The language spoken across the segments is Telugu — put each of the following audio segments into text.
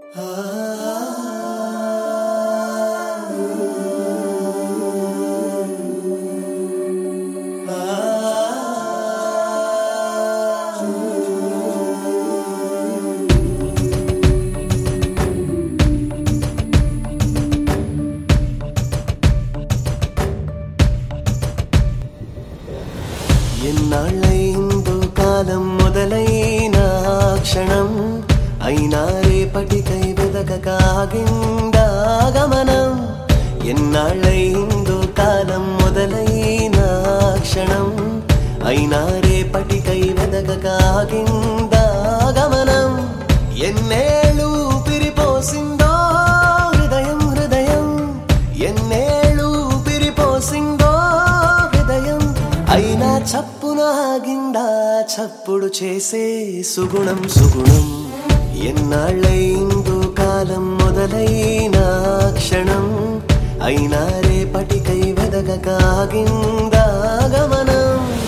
ఎన్నాళ్ళైందో కాలం మొదలైన క్షణం అయినా రేపటికై వెదకకాగిందా గమనం ఎన్నాళ్ళైందో కాలం మొదలైన క్షణం అయినా రేపటికై వెదకకాగిందా గమనం ఎన్నేళ్ళు పిరిపోసిందో హృదయం హృదయం ఎన్నేళ్ళు పిరిపోసిందో హృదయం అయినా చప్పున ఆగిందా చప్పుడు చేసే సుగుణం సుగుణం ఎన్నాళ్ళైందో కాలం మొదలైన క్షణం అయినా రేపటికై వెదగకాగిందా గమనం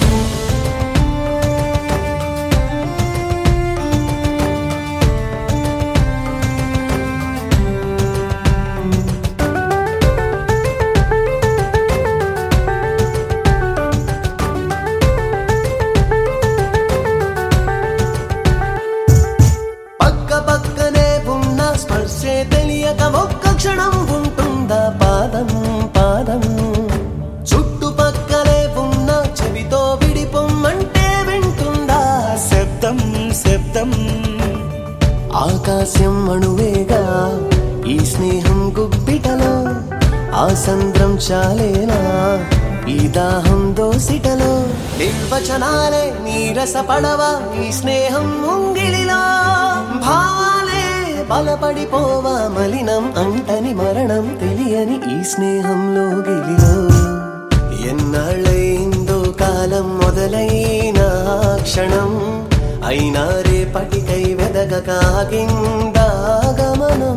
పక్క పక్కనే ఉన్న స్పర్శే తెలియక ఒక్క క్షణం ఉంటుందా పాదం పాదం చుట్టుపక్కలే ఉన్న చెవితో విడిపొమ్మంటే వింటుందా శబ్దం శబ్దం ఆకాశం అణువేగా ఈ స్నేహం గుప్పిటలో ఆ సంద్రం చాలేనా ఈ దాహం దోసిటలో నిర్వచనాలే నీరస పడవ ఈ స్నేహం ముంగిలిలో భావాలే బలపడిపోవా మలినం అంటని మరణం తెలియని ఈ స్నేహంలో గిలిలో ఎన్నాళ్ళైందో కాలం మొదలైన క్షణం అయినా రేపటికై వెదగకాగిందా గమనం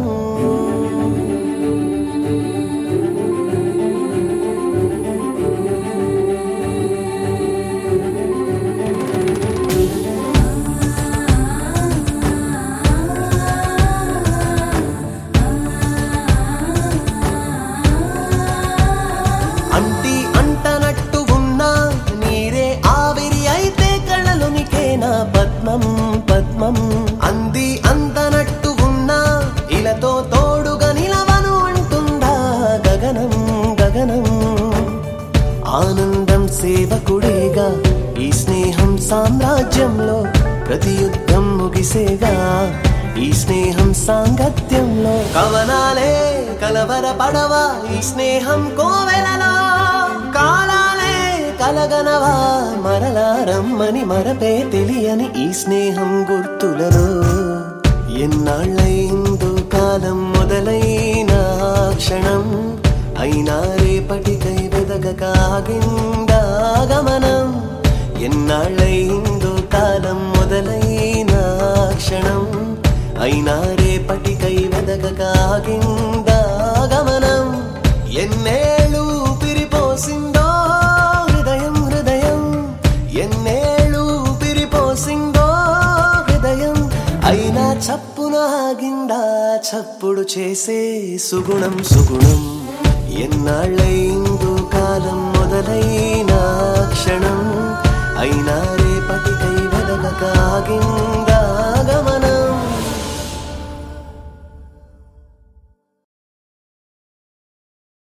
అంటి అంటనట్టు ఉన్నా నీరే ఆవిరి అయితే కళ్ళలోనికేనా పద్మం పద్మం అంది అందనట్టు ఉన్నా ఇలతో తోడుగా నిలవను అంటుందా గగనం గగనం ఆనందం సేవకుడేగా ఈ స్నేహం సామ్రాజ్యంలో ప్రతి యుద్ధం ముగిసేగా ఈ స్నేహం సాంగత్యంలో కవనాలే కలవర పడవా ఈ స్నేహం కోవెలలో కాలాలే కలగనవా మరలా రమ్మని మరపే తెలియని ఈ స్నేహం గుర్తులలో ఎన్నాళ్ళైందో కాలం మొదలైన క్షణం అయినా రేపటికై వెదగకాగిందా గమనం ఎన్నాళ్ళైందో కాలం మొదలైన క్షణం అయినా రేపటికై వెదగకాగిందా గమనం ఎన్నేళ్ళు పిరిపోసిందో హృదయం హృదయం ఎన్నేళ్ళు పిరిపోసిందో హృదయం అయినా చప్పున ఆగిందా చప్పుడు చేసే సుగుణం సుగుణం ఎన్నాళ్ళైందో కాలం మొదలైన క్షణం అయినా రేపటికై వెదగకాగిందా